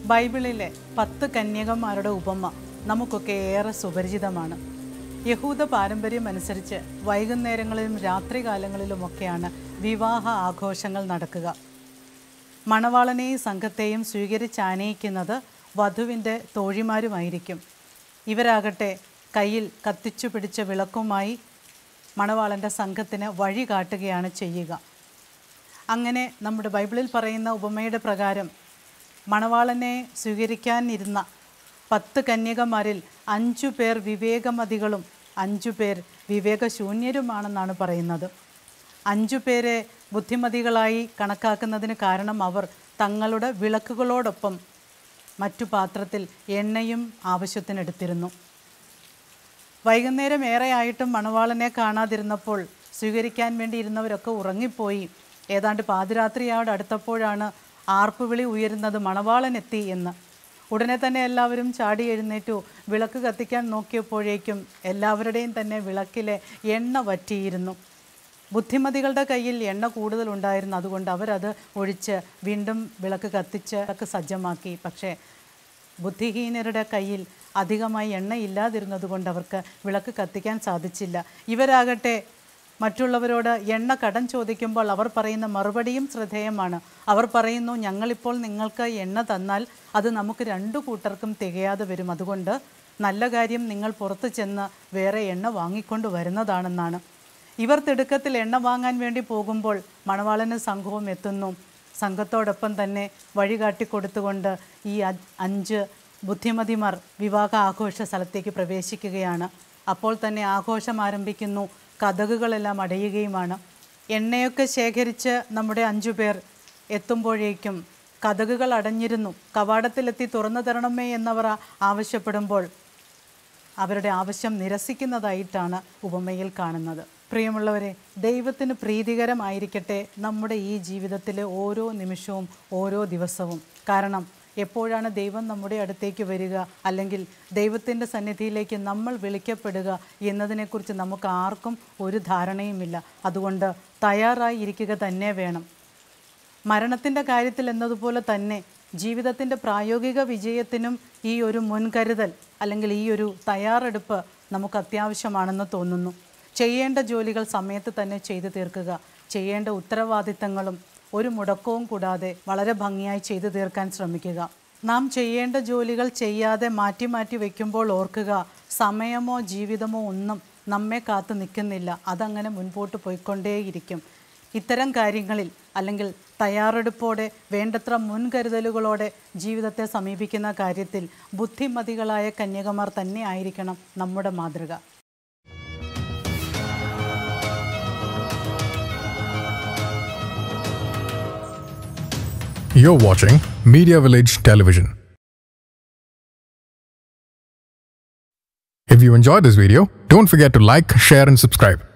ബൈബിളിലെ പത്ത് കന്യകന്മാരുടെ ഉപമ നമുക്കൊക്കെ ഏറെ സുപരിചിതമാണ് യഹൂദ പാരമ്പര്യം അനുസരിച്ച് വൈകുന്നേരങ്ങളിലും രാത്രികാലങ്ങളിലുമൊക്കെയാണ് വിവാഹ ആഘോഷങ്ങൾ നടക്കുക മണവാളനെയും സംഘത്തെയും സ്വീകരിച്ചാനയിക്കുന്നത് വധുവിൻ്റെ തോഴിമാരുമായിരിക്കും ഇവരാകട്ടെ കയ്യിൽ കത്തിച്ചു പിടിച്ച വിളക്കുമായി മണവാളൻ്റെ സംഘത്തിന് വഴി കാട്ടുകയാണ് ചെയ്യുക അങ്ങനെ നമ്മുടെ ബൈബിളിൽ പറയുന്ന ഉപമയുടെ പ്രകാരം മണവാളനെ സ്വീകരിക്കാനിരുന്ന പത്ത് കന്യകമാരിൽ അഞ്ചു പേർ വിവേകമതികളും അഞ്ചു പേർ വിവേകശൂന്യരുമാണെന്നാണ് പറയുന്നത് അഞ്ചു പേരെ ബുദ്ധിമതികളായി കണക്കാക്കുന്നതിന് കാരണം അവർ തങ്ങളുടെ വിളക്കുകളോടൊപ്പം മറ്റു പാത്രത്തിൽ എണ്ണയും ആവശ്യത്തിനെടുത്തിരുന്നു വൈകുന്നേരം ഏറെയായിട്ടും മണവാളനെ കാണാതിരുന്നപ്പോൾ സ്വീകരിക്കാൻ വേണ്ടി ഇരുന്നവരൊക്കെ ഉറങ്ങിപ്പോയി ഏതാണ്ട് പാതിരാത്രിയോട് അടുത്തപ്പോഴാണ് ആർപ്പുവിളി ഉയരുന്നത് മണവാളൻ എത്തി എന്ന് ഉടനെ തന്നെ എല്ലാവരും ചാടി എഴുന്നേറ്റു വിളക്ക് കത്തിക്കാൻ നോക്കിയപ്പോഴേക്കും എല്ലാവരുടെയും തന്നെ വിളക്കിലെ എണ്ണ വറ്റിയിരുന്നു ബുദ്ധിമതികളുടെ കയ്യിൽ എണ്ണ കൂടുതലുണ്ടായിരുന്നു അതുകൊണ്ട് അവരത് ഒഴിച്ച് വീണ്ടും വിളക്ക് കത്തിച്ച് വിളക്ക് സജ്ജമാക്കി പക്ഷേ ബുദ്ധിഹീനരുടെ കയ്യിൽ അധികമായി എണ്ണ ഇല്ലാതിരുന്നതുകൊണ്ട് അവർക്ക് വിളക്ക് കത്തിക്കാൻ സാധിച്ചില്ല ഇവരാകട്ടെ മറ്റുള്ളവരോട് എണ്ണ കടം ചോദിക്കുമ്പോൾ അവർ പറയുന്ന മറുപടിയും ശ്രദ്ധേയമാണ് അവർ പറയുന്നു ഞങ്ങളിപ്പോൾ നിങ്ങൾക്ക് എണ്ണ തന്നാൽ അത് നമുക്ക് രണ്ടു കൂട്ടർക്കും തികയാതെ വരും അതുകൊണ്ട് നല്ല കാര്യം നിങ്ങൾ പുറത്തു ചെന്ന് വേറെ എണ്ണ വാങ്ങിക്കൊണ്ട് വരുന്നതാണെന്നാണ് ഇവർ തിടുക്കത്തിൽ എണ്ണ വാങ്ങാൻ വേണ്ടി പോകുമ്പോൾ മണവാളനും സംഘവും എത്തുന്നു സംഘത്തോടൊപ്പം തന്നെ വഴി കാട്ടിക്കൊടുത്തുകൊണ്ട് ഈ അ- അഞ്ച് ബുദ്ധിമതിമാർ വിവാഹ ആഘോഷ സ്ഥലത്തേക്ക് പ്രവേശിക്കുകയാണ് അപ്പോൾ തന്നെ ആഘോഷം ആരംഭിക്കുന്നു കഥകുകളെല്ലാം അടയുകയുമാണ് എണ്ണയൊക്കെ ശേഖരിച്ച് നമ്മുടെ അഞ്ചു പേർ എത്തുമ്പോഴേക്കും കഥകുകൾ അടഞ്ഞിരുന്നു കവാടത്തിലെത്തി തുറന്നു തരണമേ എന്നവർ ആവശ്യപ്പെടുമ്പോൾ അവരുടെ ആവശ്യം നിരസിക്കുന്നതായിട്ടാണ് ഉപമയിൽ കാണുന്നത് പ്രിയമുള്ളവരെ ദൈവത്തിന് പ്രീതികരമായിരിക്കട്ടെ നമ്മുടെ ഈ ജീവിതത്തിലെ ഓരോ നിമിഷവും ഓരോ ദിവസവും കാരണം എപ്പോഴാണ് ദൈവം നമ്മുടെ അടുത്തേക്ക് വരിക അല്ലെങ്കിൽ ദൈവത്തിൻ്റെ സന്നിധിയിലേക്ക് നമ്മൾ വിളിക്കപ്പെടുക എന്നതിനെക്കുറിച്ച് നമുക്ക് ആർക്കും ഒരു ധാരണയുമില്ല അതുകൊണ്ട് തയ്യാറായി ഇരിക്കുക തന്നെ വേണം മരണത്തിൻ്റെ കാര്യത്തിൽ എന്നതുപോലെ തന്നെ ജീവിതത്തിൻ്റെ പ്രായോഗിക വിജയത്തിനും ഈ ഒരു മുൻകരുതൽ അല്ലെങ്കിൽ ഈ ഒരു തയ്യാറെടുപ്പ് നമുക്ക് അത്യാവശ്യമാണെന്ന് തോന്നുന്നു ചെയ്യേണ്ട ജോലികൾ സമയത്ത് തന്നെ ചെയ്തു തീർക്കുക ചെയ്യേണ്ട ഉത്തരവാദിത്തങ്ങളും ഒരു മുടക്കവും കൂടാതെ വളരെ ഭംഗിയായി ചെയ്തു തീർക്കാൻ ശ്രമിക്കുക നാം ചെയ്യേണ്ട ജോലികൾ ചെയ്യാതെ മാറ്റി മാറ്റി വയ്ക്കുമ്പോൾ ഓർക്കുക സമയമോ ജീവിതമോ ഒന്നും നമ്മെ കാത്തു നിൽക്കുന്നില്ല അതങ്ങനെ മുൻപോട്ട് പോയിക്കൊണ്ടേയിരിക്കും ഇത്തരം കാര്യങ്ങളിൽ അല്ലെങ്കിൽ തയ്യാറെടുപ്പോടെ വേണ്ടത്ര മുൻകരുതലുകളോടെ ജീവിതത്തെ സമീപിക്കുന്ന കാര്യത്തിൽ ബുദ്ധിമതികളായ കന്യകമാർ തന്നെ ആയിരിക്കണം നമ്മുടെ മാതൃക You're watching Media Village Television. If you enjoyed this video, don't forget to like, share, and subscribe.